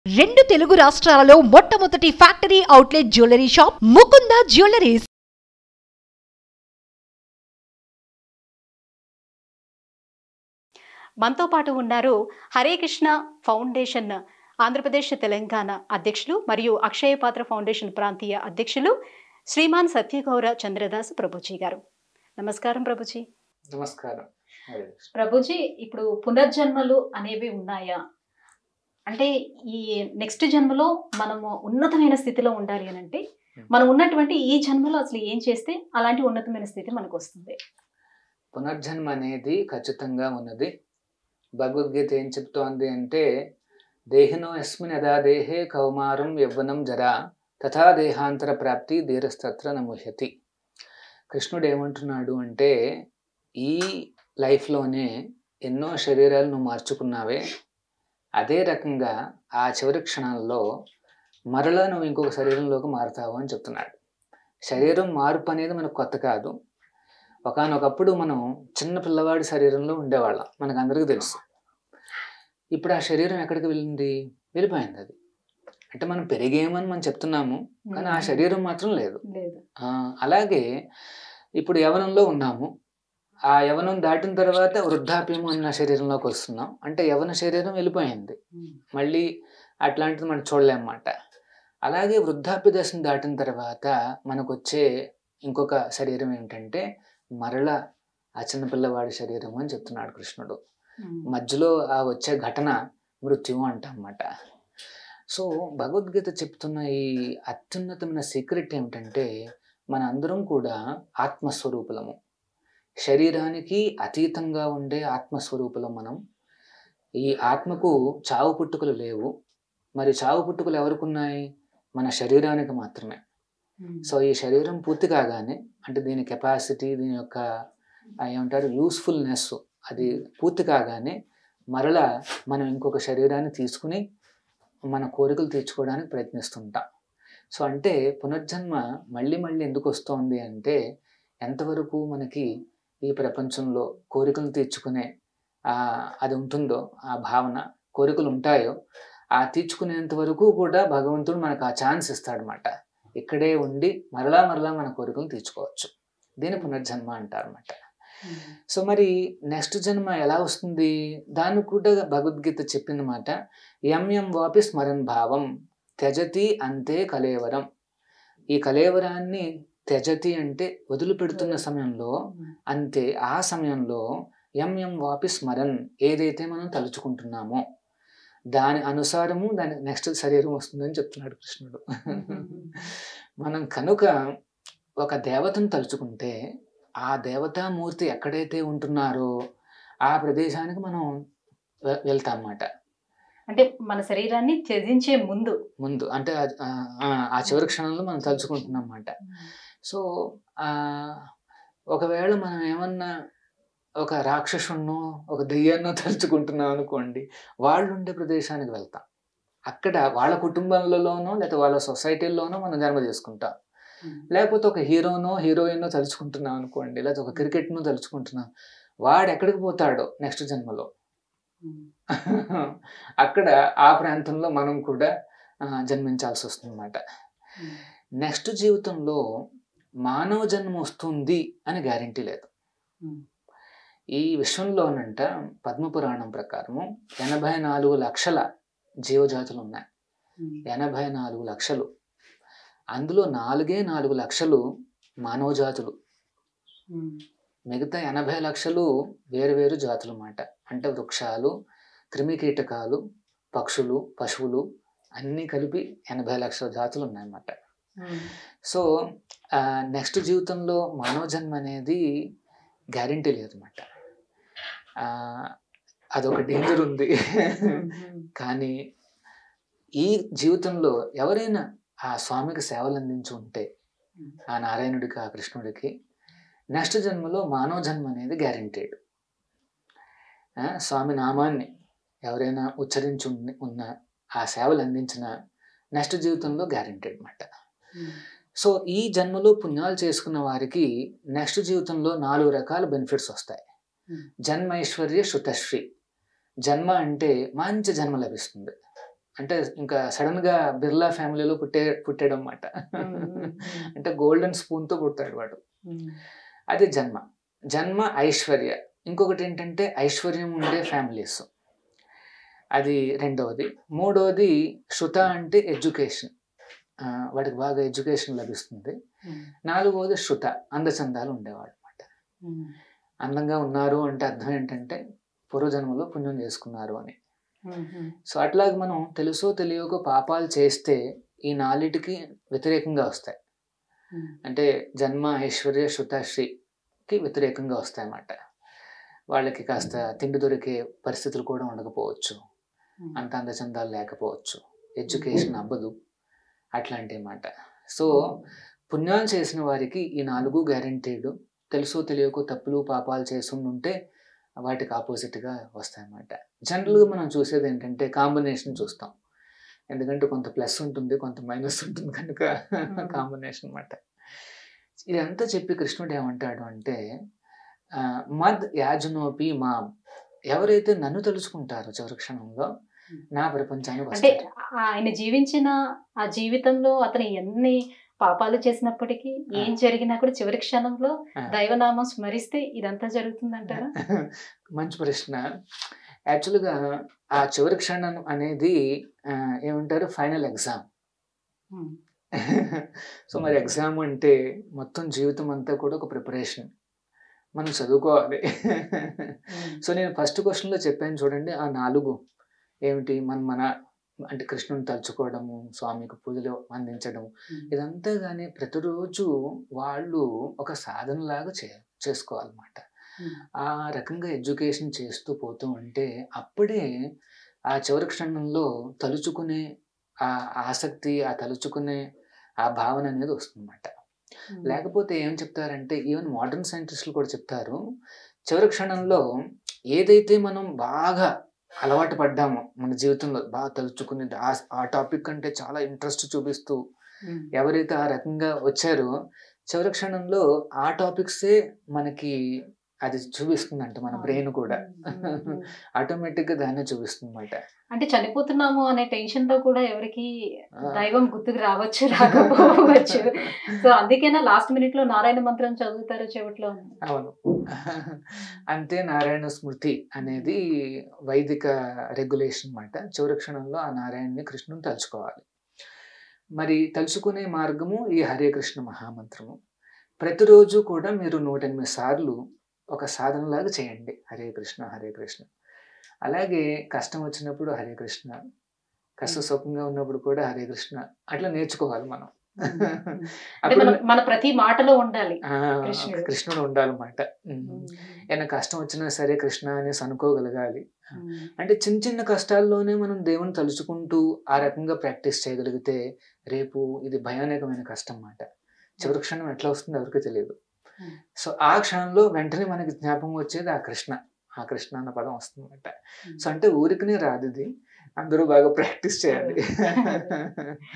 రెండు తెలుగు రాష్ట్రాలలో మొట్టమొదటి factory outlet jewellery shop Mukunda jewelleries మనతో పాటు ఉన్నారు హరే కృష్ణ ఫౌండేషన్ ఆంధ్రప్రదేశ్ తెలంగాణ అధ్యక్షులు మరియు అక్షయ పాత్ర ఫౌండేషన్ ప్రాంతీయ అధ్యక్షులు శ్రీమాన్ సత్యగౌర చంద్రదాస్ ప్రభుజీ గారు నమస్కారం ప్రభుజీ నమస్కారం హరే కృష్ణ. ప్రభుజీ ఇప్పుడు పునర్జన్మలు అనేవి ఉన్నాయా అంటే ఈ నెక్స్ట్ జన్మలో మనము ఉన్నతమైన స్థితిలో ఉండాలి అని అంటే మనం ఉన్నటువంటి ఈ జన్మలో అసలు ఏం చేస్తే అలాంటి ఉన్నతమైన స్థితి మనకు వస్తుంది పునర్జన్మ అనేది ఖచ్చితంగా ఉన్నది భగవద్గీత ఏం చెప్తోంది అంటే దేహినో యస్మిన్ యదా దేహే కౌమారం యవ్వనం జరా తథా దేహాంతర ప్రాప్తి ధీరస్తత్ర నముహ్యతి కృష్ణుడు ఏమంటున్నాడు అంటే ఈ లైఫ్లోనే ఎన్నో శరీరాలు నువ్వు మార్చుకున్నావే అదే రకంగా ఆ చివరి క్షణాల్లో మరలా నువ్వు ఇంకొక శరీరంలోకి మారుతావు అని చెప్తున్నాడు శరీరం మార్పు అనేది మనకు కొత్త కాదు ఒకనొకప్పుడు మనం చిన్న పిల్లవాడి శరీరంలో ఉండేవాళ్ళం మనకు అందరికీ తెలుసు ఇప్పుడు ఆ శరీరం ఎక్కడికి వెళ్ళింది వెళ్ళిపోయింది అది అంటే మనం పెరిగేమని మనం చెప్తున్నాము కానీ ఆ శరీరం మాత్రం లేదు లేదు ఆ, అలాగే ఇప్పుడు యవనంలో ఉన్నాము ఆ యవనం దాటిన తర్వాత వృద్ధాప్యము అన్న శరీరంలోకి వస్తున్నాం అంటే యవన శరీరం వెళ్ళిపోయింది మళ్ళీ అట్లాంటిది మనం చూడలేమన్నమాట అలాగే వృద్ధాప్య దశను దాటిన తర్వాత మనకు వచ్చే ఇంకొక శరీరం ఏంటంటే మరల ఆ చిన్నపిల్లవాడి శరీరం అని చెప్తున్నాడు కృష్ణుడు మధ్యలో ఆ వచ్చే ఘటన మృత్యువు అంటన్నమాట సో భగవద్గీత చెప్తున్న ఈ అత్యున్నతమైన సీక్రెట్ ఏమిటంటే మన అందరం కూడా ఆత్మస్వరూపులము శరీరానికి అతీతంగా ఉండే ఆత్మస్వరూపులం మనం ఈ ఆత్మకు చావు పుట్టుకలు లేవు మరి చావు పుట్టుకలు ఎవరికి ఉన్నాయి మన శరీరానికి మాత్రమే సో ఈ శరీరం పూర్తి కాగానే అంటే దీని కెపాసిటీ దీని యొక్క ఆ ఏమంటారు యూస్ఫుల్నెస్ అది పూర్తి కాగానే మరలా మనం ఇంకొక శరీరాన్ని తీసుకుని మన కోరికలు తీర్చుకోవడానికి ప్రయత్నిస్తుంటాం సో అంటే పునర్జన్మ మళ్ళీ మళ్ళీ ఎందుకు వస్తోంది అంటే ఎంతవరకు మనకి ఈ ప్రపంచంలో కోరికలు తీర్చుకునే ఆ, అది ఉంటుందో ఆ భావన కోరికలు ఉంటాయో ఆ తీర్చుకునేంత వరకు కూడా భగవంతుడు మనకు ఆ ఛాన్స్ ఇస్తాడనమాట ఇక్కడే ఉండి మరలా మరలా మన కోరికలు తీర్చుకోవచ్చు దీని పునర్జన్మ అంటారన్నమాట సో మరి నెక్స్ట్ జన్మ ఎలా వస్తుంది దాన్ని కూడా భగవద్గీత చెప్పిన మాట ఎం ఎం వాపి స్మరన్ భావం త్యజతి అంతే కలేవరం ఈ కలేవరాన్ని త్యజతి అంటే వదిలిపెడుతున్న సమయంలో అంతే ఆ సమయంలో ఎం ఎం వాపి స్మరన్ ఏదైతే మనం తలుచుకుంటున్నామో దాని అనుసారము దాని నెక్స్ట్ శరీరం వస్తుందని చెప్తున్నాడు కృష్ణుడు మనం కనుక ఒక దేవతను తలుచుకుంటే ఆ దేవతామూర్తి ఎక్కడైతే ఉంటున్నారో ఆ ప్రదేశానికి మనం వె- వెళ్తామన్నమాట అంటే మన శరీరాన్ని త్యజించే ముందు ముందు అంటే ఆ- ఆ- ఆ చివరి క్షణంలో మనం తలుచుకుంటున్నాం అన్నమాట సో ఆ, ఒకవేళ మనం ఏమన్నా ఒక రాక్షసున్నో ఒక దెయ్యాన్నో తలుచుకుంటున్నాం అనుకోండి వాళ్ళు ఉండే ప్రదేశానికి వెళ్తాం అక్కడ వాళ్ళ కుటుంబాలలోనో లేకపోతే వాళ్ళ సొసైటీల్లోనో మనం జన్మ చేసుకుంటాం లేకపోతే ఒక హీరోనో హీరోయిన్నో తలుచుకుంటున్నాం అనుకోండి లేకపోతే ఒక క్రికెట్నో తలుచుకుంటున్నాం వాడు ఎక్కడికి పోతాడో నెక్స్ట్ జన్మలో అక్కడ ఆ ప్రాంతంలో మనం కూడా ఆ, జన్మించాల్సి వస్తుంది అన్నమాట నెక్స్ట్ జీవితంలో మానవ జన్మ వస్తుంది అని గ్యారంటీ లేదు ఈ విశ్వంలోనంట పద్మపురాణం ప్రకారము ఎనభై నాలుగు లక్షల జీవజాతులు ఉన్నాయి ఎనభై నాలుగు లక్షలు అందులో నాలుగే నాలుగు లక్షలు మానవ జాతులు మిగతా ఎనభై లక్షలు వేరు వేరు జాతులు అన్నమాట అంటే వృక్షాలు క్రిమికీటకాలు పక్షులు పశువులు అన్నీ కలిపి ఎనభై లక్షల జాతులు ఉన్నాయన్నమాట సో నెక్స్ట్ జీవితంలో మానవ జన్మ అనేది గ్యారంటీ లేదన్నమాట ఆ, అదొక డేంజర్ ఉంది కానీ ఈ జీవితంలో ఎవరైనా ఆ స్వామికి సేవలు అందించి ఉంటే ఆ నారాయణుడికి ఆ కృష్ణుడికి నెక్స్ట్ జన్మలో మానవ జన్మ అనేది గ్యారంటీడ్ స్వామి నామాన్ని ఎవరైనా ఉచ్చరించి ఉన్న- ఉన్న ఆ సేవలు అందించిన నెక్స్ట్ జీవితంలో గ్యారంటీడ్ అన్నమాట సో ఈ జన్మలో పుణ్యాలు చేసుకున్న వారికి నెక్స్ట్ జీవితంలో నాలుగు రకాల బెనిఫిట్స్ వస్తాయి Hmm. జన్మైశ్వర్య శుతశ్రీ జన్మ అంటే మంచి జన్మ లభిస్తుంది అంటే ఇంకా సడన్ గా బిర్లా ఫ్యామిలీలో పుట్టే పుట్టాడు అనమాట అంటే గోల్డెన్ స్పూన్ తో పుట్టాడు వాడు అది జన్మ జన్మ ఐశ్వర్య ఇంకొకటి ఏంటంటే ఐశ్వర్యం ఉండే ఫ్యామిలీస్ అది రెండవది మూడవది శృత అంటే ఎడ్యుకేషన్ వాడికి బాగా ఎడ్యుకేషన్ లభిస్తుంది నాలుగవది శృత అందచందాలు ఉండేవాడు అనమాట అందంగా ఉన్నారు అంటే అర్థం ఏంటంటే పూర్వజన్మలో పుణ్యం చేసుకున్నారు అని సో అట్లాగే మనం తెలుసో తెలియకో పాపాలు చేస్తే ఈ నాలుటికి వ్యతిరేకంగా వస్తాయి అంటే జన్మ ఐశ్వర్య శృతశ్రీకి వ్యతిరేకంగా వస్తాయి అన్నమాట వాళ్ళకి కాస్త తిండి దొరికే పరిస్థితులు కూడా ఉండకపోవచ్చు అంత అందచందాలు లేకపోవచ్చు ఎడ్యుకేషన్ అవ్వదు అట్లాంటి మాట సో పుణ్యాలు చేసిన వారికి ఈ నాలుగు గ్యారంటీడ్ తెలుసో తెలియకో తప్పులు పాపాలు చేసి ఉంటే వాటికి ఆపోజిట్గా వస్తాయన్నమాట జనరల్గా మనం చూసేది ఏంటంటే కాంబినేషన్ చూస్తాం ఎందుకంటే కొంత ప్లస్ ఉంటుంది కొంత మైనస్ ఉంటుంది కనుక కాంబినేషన్ అన్నమాట ఇదంతా చెప్పి కృష్ణుడు ఏమంటాడు అంటే ఆ, మద్ యాజనోపి మా ఎవరైతే నన్ను తెలుసుకుంటారో చివరి క్షణంలో నా ప్రపంచానికి అంటే వస్తారు ఆయన జీవించిన ఆ జీవితంలో అతను ఎన్ని పాపాలు చేసినప్పటికీ ఏం జరిగినా కూడా చివరి క్షణంలో ఆ. దైవనామం స్మరిస్తే ఇదంతా జరుగుతుందంటారా మంచి ప్రశ్న యాక్చువల్గా ఆ చివరి క్షణం అనేది ఆ, ఏమంటారు ఫైనల్ ఎగ్జామ్ ఉమ్. సో మరి ఎగ్జామ్ అంటే మొత్తం జీవితం అంతా కూడా ఒక ప్రిపరేషన్ మనం చదువుకోవాలి సో నేను ఫస్ట్ క్వశ్చన్లో చెప్పాను చూడండి ఆ నాలుగు ఏమిటి మన మన అంటే కృష్ణుని తలుచుకోవడము స్వామికి పూజలు అందించడం ఇదంతా కానీ ప్రతిరోజు వాళ్ళు ఒక సాధనలాగా చే చేసుకోవాలన్నమాట ఉమ్. ఆ రకంగా ఎడ్యుకేషన్ చేస్తూ పోతూ ఉంటే అప్పుడే ఆ చివరి క్షణంలో తలుచుకునే ఆ ఆసక్తి ఆ తలుచుకునే ఆ భావన అనేది వస్తుందన్నమాట ఉమ్. లేకపోతే ఏం చెప్తారంటే ఈవెన్ మోడర్న్ సైంటిస్టులు కూడా చెప్తారు చివరి క్షణంలో ఏదైతే మనం బాగా అలవాటు పడ్డామో మన జీవితంలో బాగా తలుచుకుని ఆ- ఆ టాపిక్ అంటే చాలా ఇంట్రెస్ట్ చూపిస్తూ ఉమ్. ఎవరైతే ఆ రకంగా వచ్చారో చివరి క్షణంలో ఆ టాపిక్సే మనకి అది చూపిస్తుందంట మన బ్రెయిన్ కూడా ఉమ్, ఉమ్. ఆటోమేటిక్ గా దాన్నే చూపిస్తుంది అనమాట అంటే చనిపోతున్నాము అనే టెన్షన్ లో కూడా ఎవరికి ఆ. దైవం గుర్తుకు రావచ్చు రాకపోవచ్చు సో అందుకేనా లాస్ట్ మినిట్ లో నారాయణ మంత్రం చదువుతారు చెవిట్లో అవును అంతే నారాయణ స్మృతి అనేది వైదిక రెగ్యులేషన్ అన్నమాట చివరి క్షణంలో ఆ నారాయణని కృష్ణుని తలుచుకోవాలి మరి తలుచుకునే మార్గము ఈ హరే కృష్ణ మహామంత్రము ప్రతిరోజు కూడా మీరు నూట ఎనిమిది సార్లు ఒక సాధనలాగా చేయండి హరే కృష్ణ హరే కృష్ణ అలాగే కష్టం వచ్చినప్పుడు హరే కృష్ణ కష్ట సుఖంగా ఉన్నప్పుడు కూడా హరే కృష్ణ అట్లా నేర్చుకోవాలి మనం అంటే అప్పుడు మన మన ప్రతి మాటలో ఉండాలి ఆ, కృష్ణుడు. కృష్ణుడు ఉండాలన్నమాట ఉమ్. ఏమైనా కష్టం వచ్చినా సరే కృష్ణ అనేసి అనుకోగలగాలి అంటే చిన్న చిన్న కష్టాల్లోనే మనం దేవుని తలుచుకుంటూ ఆ రకంగా ప్రాక్టీస్ చేయగలిగితే రేపు ఇది భయానకమైన కష్టం అన్నమాట చివరి క్షణం ఎట్లా వస్తుందో ఎవరికి తెలియదు Hmm. సో ఆ క్షణంలో వెంటనే మనకి జ్ఞాపకం వచ్చేది ఆ కృష్ణ ఆ కృష్ణ అన్న పదం వస్తుందన్నమాట సో అంటే ఊరికనే రాదు ఇది అందరూ బాగా ప్రాక్టీస్ చేయాలి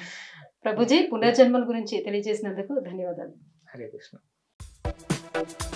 ప్రభుజీ పునర్జన్మల గురించి తెలియజేసినందుకు ధన్యవాదాలు హరే కృష్ణ